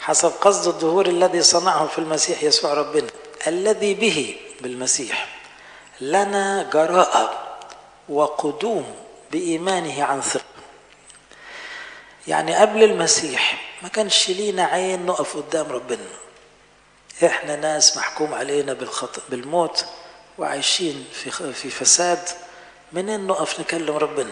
حسب قصد الظهور الذي صنعه في المسيح يسوع ربنا الذي به بالمسيح لنا جراءة وقدوم بإيمانه عن ثقة يعني قبل المسيح ما كانش لينا عين نقف قدام ربنا احنا ناس محكوم علينا بالخط... بالموت وعايشين في في فساد منين نقف نكلم ربنا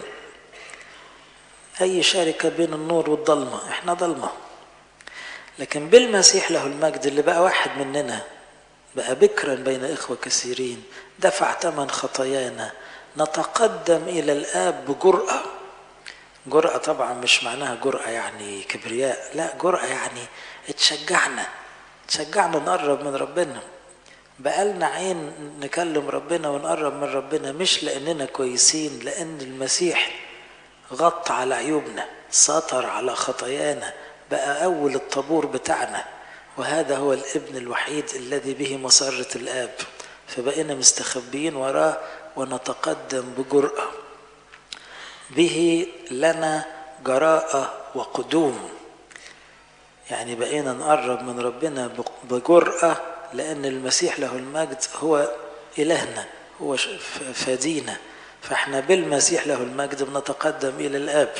اي شركه بين النور والضلمه احنا ضلمه لكن بالمسيح له المجد اللي بقى واحد مننا بقى بكرا بين اخوه كثيرين دفع ثمن خطايانا نتقدم الى الاب بجرأه جرأة طبعا مش معناها جرأة يعني كبرياء لا جرأة يعني تشجعنا تشجعنا نقرب من ربنا بقالنا عين نكلم ربنا ونقرب من ربنا مش لأننا كويسين لأن المسيح غطى على عيوبنا سطر على خطايانا بقى أول الطابور بتاعنا وهذا هو الابن الوحيد الذي به مسرة الآب فبقينا مستخبيين وراه ونتقدم بجرأة به لنا جراءة وقدوم يعني بقينا نقرب من ربنا بجرأة لأن المسيح له المجد هو إلهنا هو فادينا فاحنا بالمسيح له المجد بنتقدم إلى الآب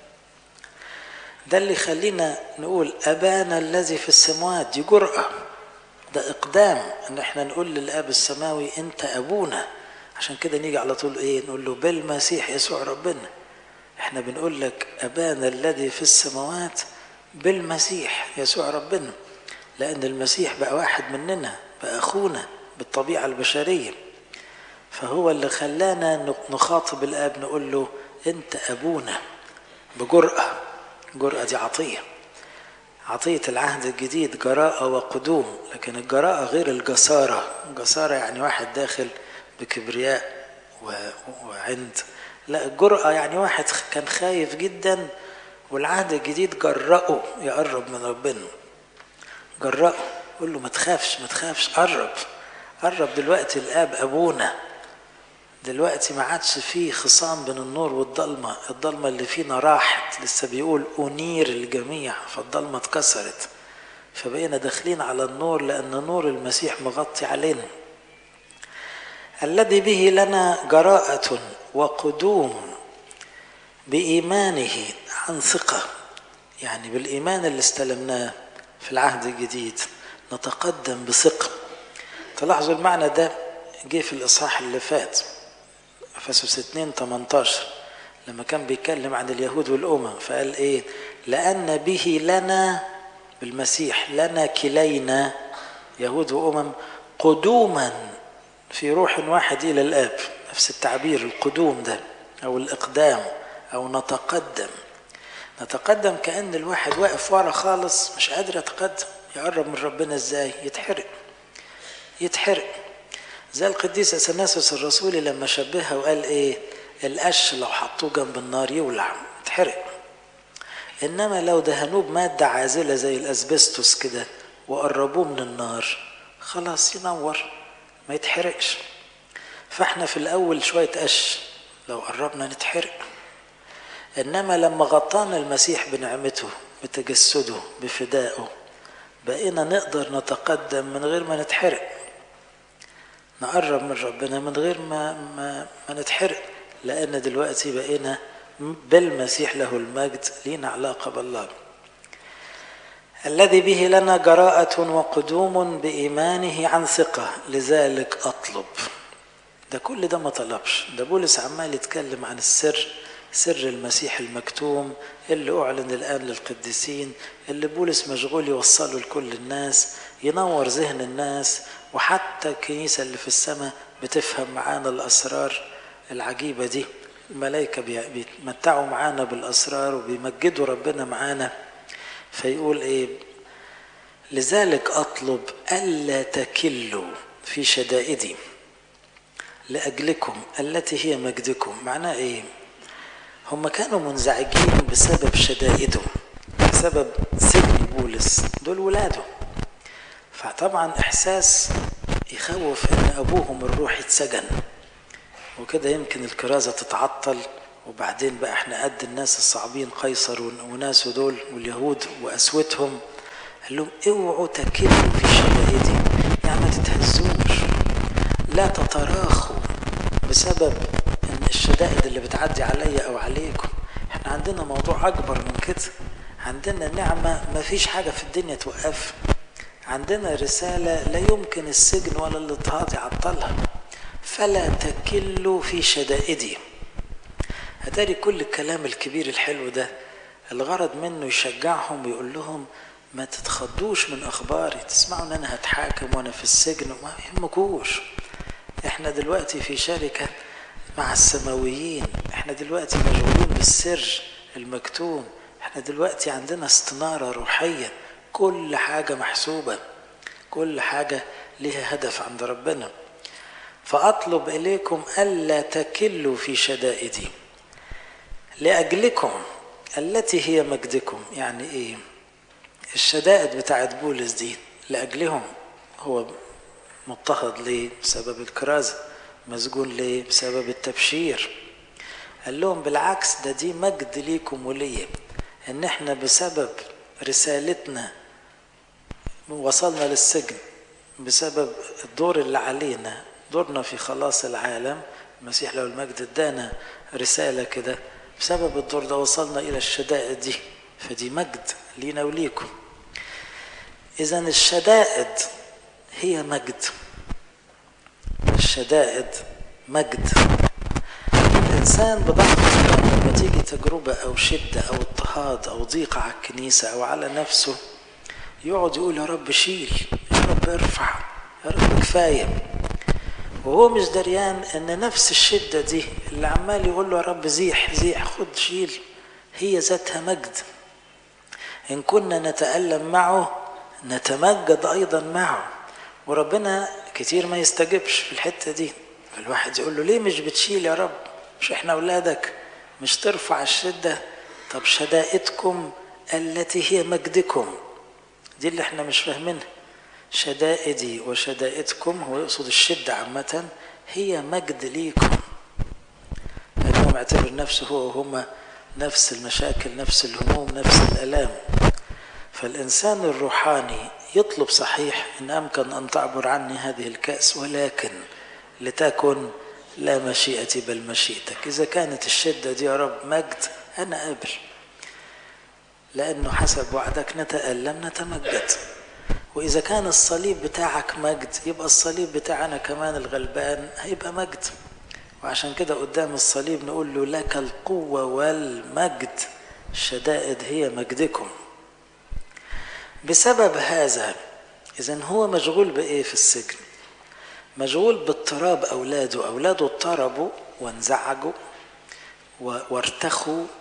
ده اللي يخلينا نقول أبانا الذي في السماوات دي جرأة ده إقدام إن احنا نقول للآب السماوي أنت أبونا عشان كده نيجي على طول إيه نقول له بالمسيح يسوع ربنا احنا بنقول لك أبانا الذي في السماوات بالمسيح يسوع ربنا لأن المسيح بقى واحد مننا بقى أخونا بالطبيعة البشرية فهو اللي خلانا نخاطب الآب نقول له أنت أبونا بجرأة جرأة دي عطية عطية العهد الجديد جراءة وقدوم لكن الجراءة غير الجسارة الجسارة يعني واحد داخل بكبرياء وعند لا الجرأة يعني واحد كان خايف جدا والعهد الجديد جرأه يقرب من ربنا جرأه قول له ما تخافش ما تخافش قرب قرب دلوقتي الاب ابونا دلوقتي ما عادش فيه خصام بين النور والضلمه الضلمه اللي فينا راحت لسه بيقول انير الجميع فالضلمه اتكسرت فبقينا داخلين على النور لان نور المسيح مغطي علينا الذي به لنا جراءه وقدوم بايمانه عن ثقه يعني بالايمان اللي استلمناه في العهد الجديد نتقدم بثقة تلاحظوا المعنى ده جه في الإصحاح اللي فات أفسس 2 18 لما كان بيتكلم عن اليهود والأمم فقال إيه لأن به لنا بالمسيح لنا كلينا يهود وأمم قدوما في روح واحد إلى الآب نفس التعبير القدوم ده أو الإقدام أو نتقدم نتقدم كأن الواحد واقف ورا خالص مش قادر يتقدم يقرب من ربنا ازاي يتحرق يتحرق زي القديس اثناسوس الرسولي لما شبهها وقال ايه القش لو حطوه جنب النار يولع يتحرق انما لو دهنوه بماده عازله زي الاسبستوس كده وقربوه من النار خلاص ينور ما يتحرقش فاحنا في الاول شويه قش لو قربنا نتحرق انما لما غطانا المسيح بنعمته بتجسده بفدائه بقينا نقدر نتقدم من غير ما نتحرق نقرب من ربنا من غير ما ما, ما نتحرق لان دلوقتي بقينا بالمسيح له المجد لينا علاقه بالله الذي به لنا جراءة وقدوم بإيمانه عن ثقة لذلك أطلب ده كل ده ما طلبش ده بولس عمال يتكلم عن السر سر المسيح المكتوم اللي أعلن الآن للقديسين اللي بولس مشغول يوصله لكل الناس ينور ذهن الناس وحتى الكنيسة اللي في السماء بتفهم معانا الأسرار العجيبة دي الملائكة بيتمتعوا معانا بالأسرار وبيمجدوا ربنا معانا فيقول إيه لذلك أطلب ألا تكلوا في شدائدي لأجلكم التي هي مجدكم معناه إيه هم كانوا منزعجين بسبب شدائدهم بسبب سجن بولس دول ولاده فطبعا احساس يخوف ان ابوهم الروح يتسجن وكده يمكن الكرازة تتعطل وبعدين بقى احنا قد الناس الصعبين قيصر وناس دول واليهود وقسوتهم قال لهم اوعوا تكلوا في شدائدي يعني ما تتهزوش لا تتراخوا بسبب ان الشدائد اللي بتعدي عليا او عليكم احنا عندنا موضوع اكبر من كده عندنا نعمة ما فيش حاجة في الدنيا توقفها عندنا رسالة لا يمكن السجن ولا الاضطهاد يعطلها فلا تكلوا في شدائدي هتاري كل الكلام الكبير الحلو ده الغرض منه يشجعهم ويقول لهم ما تتخضوش من اخباري تسمعوا ان انا هتحاكم وانا في السجن وما يهمكوش احنا دلوقتي في شركة مع السماويين احنا دلوقتي مشغولين بالسر المكتوم احنا دلوقتي عندنا استنارة روحية كل حاجة محسوبة كل حاجة لها هدف عند ربنا فأطلب إليكم ألا تكلوا في شدائدي لأجلكم التي هي مجدكم يعني إيه الشدائد بتاعت بولس دي لأجلهم هو مضطهد ليه بسبب الكرازة مسجون ليه بسبب التبشير قال لهم بالعكس ده دي مجد ليكم وليا ان احنا بسبب رسالتنا وصلنا للسجن بسبب الدور اللي علينا دورنا في خلاص العالم المسيح له المجد ادانا رسالة كده بسبب الدور ده وصلنا إلى الشدائد دي فدي مجد لينا وليكم إذا الشدائد هي مجد الشدائد مجد الإنسان بضعف لما تيجي تجربة أو شدة أو اضطهاد أو ضيق على الكنيسة أو على نفسه يقعد يقول يا رب شيل يا رب ارفع يا رب كفاية وهو مش دريان ان نفس الشدة دي اللي عمال يقول له يا رب زيح زيح خد شيل هي ذاتها مجد ان كنا نتألم معه نتمجد ايضا معه وربنا كتير ما يستجبش في الحتة دي الواحد يقول له ليه مش بتشيل يا رب مش احنا اولادك مش ترفع الشدة طب شدائدكم التي هي مجدكم دي اللي احنا مش فاهمينها شدائدي وشدائدكم هو يقصد الشدة عامة هي مجد ليكم لأنه معتبر نفسه هو وهما نفس المشاكل نفس الهموم نفس الألام فالإنسان الروحاني يطلب صحيح إن أمكن أن تعبر عني هذه الكأس ولكن لتكن لا مشيئتي بل مشيئتك إذا كانت الشدة دي يا رب مجد أنا قابل لأنه حسب وعدك نتألم نتمجد وإذا كان الصليب بتاعك مجد يبقى الصليب بتاعنا كمان الغلبان هيبقى مجد وعشان كده قدام الصليب نقول له لك القوة والمجد الشدائد هي مجدكم بسبب هذا إذا هو مشغول بإيه في السجن مشغول باضطراب أولاده أولاده اضطربوا وانزعجوا وارتخوا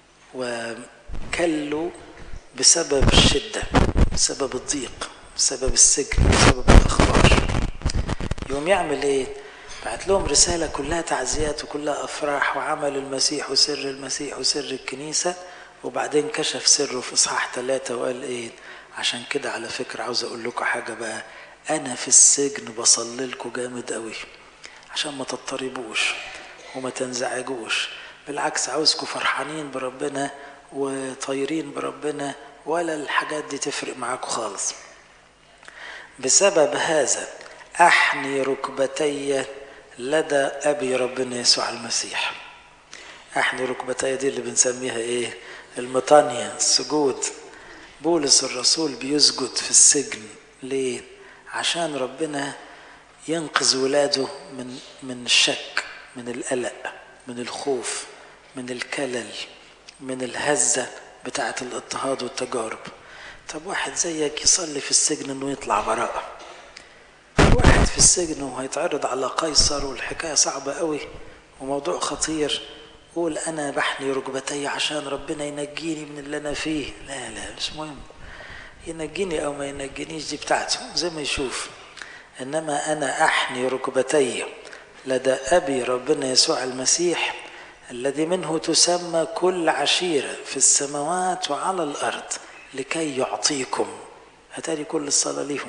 وكلوا بسبب الشدة بسبب الضيق بسبب السجن بسبب الأخبار يوم يعمل إيه؟ بعت لهم رسالة كلها تعزيات وكلها أفراح وعمل المسيح وسر المسيح وسر الكنيسة وبعدين كشف سره في إصحاح ثلاثة وقال إيه؟ عشان كده على فكرة عاوز أقول لكم حاجة بقى أنا في السجن بصلي لكم جامد قوي عشان ما تضطربوش وما تنزعجوش بالعكس عاوزكم فرحانين بربنا وطايرين بربنا ولا الحاجات دي تفرق معاكم خالص بسبب هذا أحني ركبتي لدى أبي ربنا يسوع المسيح أحني ركبتي دي اللي بنسميها إيه المطانية السجود بولس الرسول بيسجد في السجن ليه عشان ربنا ينقذ ولاده من من الشك من القلق من الخوف من الكلل من الهزة بتاعة الاضطهاد والتجارب طب واحد زيك يصلي في السجن انه يطلع براءة واحد في السجن وهيتعرض على قيصر والحكاية صعبة قوي وموضوع خطير قول انا بحني ركبتي عشان ربنا ينجيني من اللي انا فيه لا لا مش مهم ينجيني او ما ينجينيش دي بتاعته زي ما يشوف انما انا احني ركبتي لدى ابي ربنا يسوع المسيح الذي منه تسمى كل عشيرة في السماوات وعلى الأرض لكي يعطيكم هتاري كل الصلاة ليهم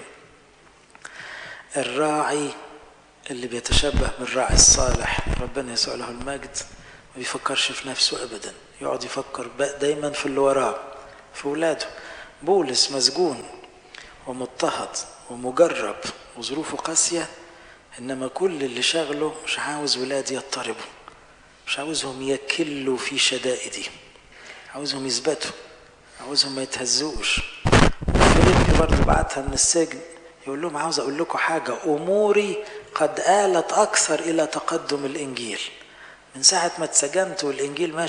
الراعي اللي بيتشبه بالراعي الصالح ربنا يسوع له المجد ما بيفكرش في نفسه أبدا يقعد يفكر دايما في اللي وراه في ولاده بولس مسجون ومضطهد ومجرب وظروفه قاسية إنما كل اللي شغله مش عاوز ولادي يضطربوا مش عاوزهم يكلوا في شدائدي عاوزهم يثبتوا عاوزهم ما يتهزوش فيليبي برضه بعتها من السجن يقول لهم عاوز اقول لكم حاجه اموري قد آلت اكثر الى تقدم الانجيل من ساعه ما اتسجنت والانجيل ماشي